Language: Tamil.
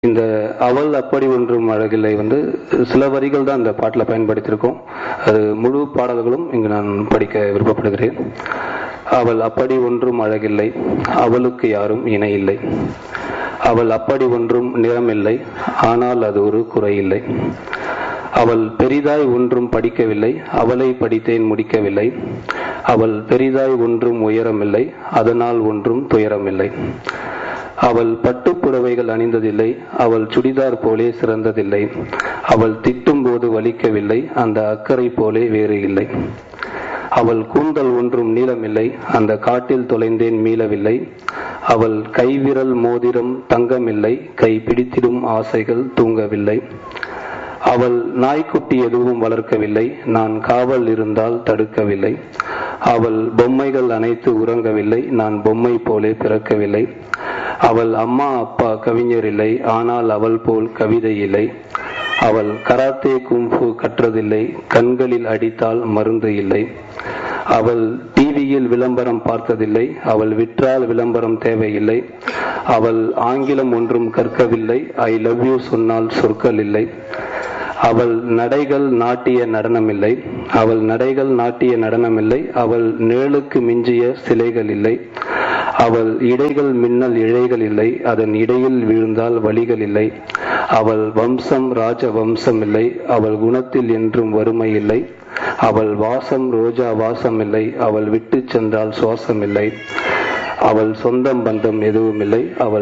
இந்த அவள் அப்படி ஒன்றும் அழகில்லை வந்து சில வரிகள் தான் இந்த பாட்டில் பயன்படுத்தியிருக்கோம் அது முழு பாடல்களும் இங்கு நான் படிக்க விருப்பப்படுகிறேன் அவள் அப்படி ஒன்றும் அழகில்லை அவளுக்கு யாரும் இணை இல்லை அவள் அப்படி ஒன்றும் நிறமில்லை ஆனால் அது ஒரு குறையில்லை அவள் பெரிதாய் ஒன்றும் படிக்கவில்லை அவளை படித்தேன் முடிக்கவில்லை அவள் பெரிதாய் ஒன்றும் உயரமில்லை அதனால் ஒன்றும் துயரமில்லை அவள் பட்டுப் புடவைகள் அணிந்ததில்லை அவள் சுடிதார் போலே சிறந்ததில்லை அவள் திட்டும் போது வலிக்கவில்லை அந்த அக்கறை போலே வேறு இல்லை அவள் கூந்தல் ஒன்றும் நீளமில்லை அந்த காட்டில் தொலைந்தேன் மீளவில்லை அவள் கைவிரல் மோதிரம் தங்கமில்லை கை பிடித்திடும் ஆசைகள் தூங்கவில்லை அவள் நாய்க்குட்டி எதுவும் வளர்க்கவில்லை நான் காவல் இருந்தால் தடுக்கவில்லை அவள் பொம்மைகள் அனைத்து உறங்கவில்லை நான் பொம்மை போலே பிறக்கவில்லை அவள் அம்மா அப்பா கவிஞர் இல்லை ஆனால் அவள் போல் கவிதை இல்லை அவள் கராத்தே கும்பு கற்றதில்லை கண்களில் அடித்தால் மருந்து இல்லை அவள் டிவியில் விளம்பரம் பார்த்ததில்லை அவள் விற்றால் விளம்பரம் தேவையில்லை அவள் ஆங்கிலம் ஒன்றும் கற்கவில்லை ஐ லவ் யூ சொன்னால் சொற்கள் இல்லை அவள் நடைகள் நாட்டிய நடனமில்லை அவள் நடைகள் நாட்டிய நடனமில்லை அவள் நிழலுக்கு மிஞ்சிய சிலைகள் இல்லை அவள் இடைகள் மின்னல் இழைகள் இல்லை அதன் இடையில் விழுந்தால் வழிகள் இல்லை அவள் வம்சம் ராஜ வம்சம் இல்லை அவள் குணத்தில் என்றும் வறுமை இல்லை அவள் வாசம் ரோஜா வாசம் இல்லை அவள் விட்டு சென்றால் சுவாசம் இல்லை அவள் சொந்தம் பந்தம் எதுவும் இல்லை அவள்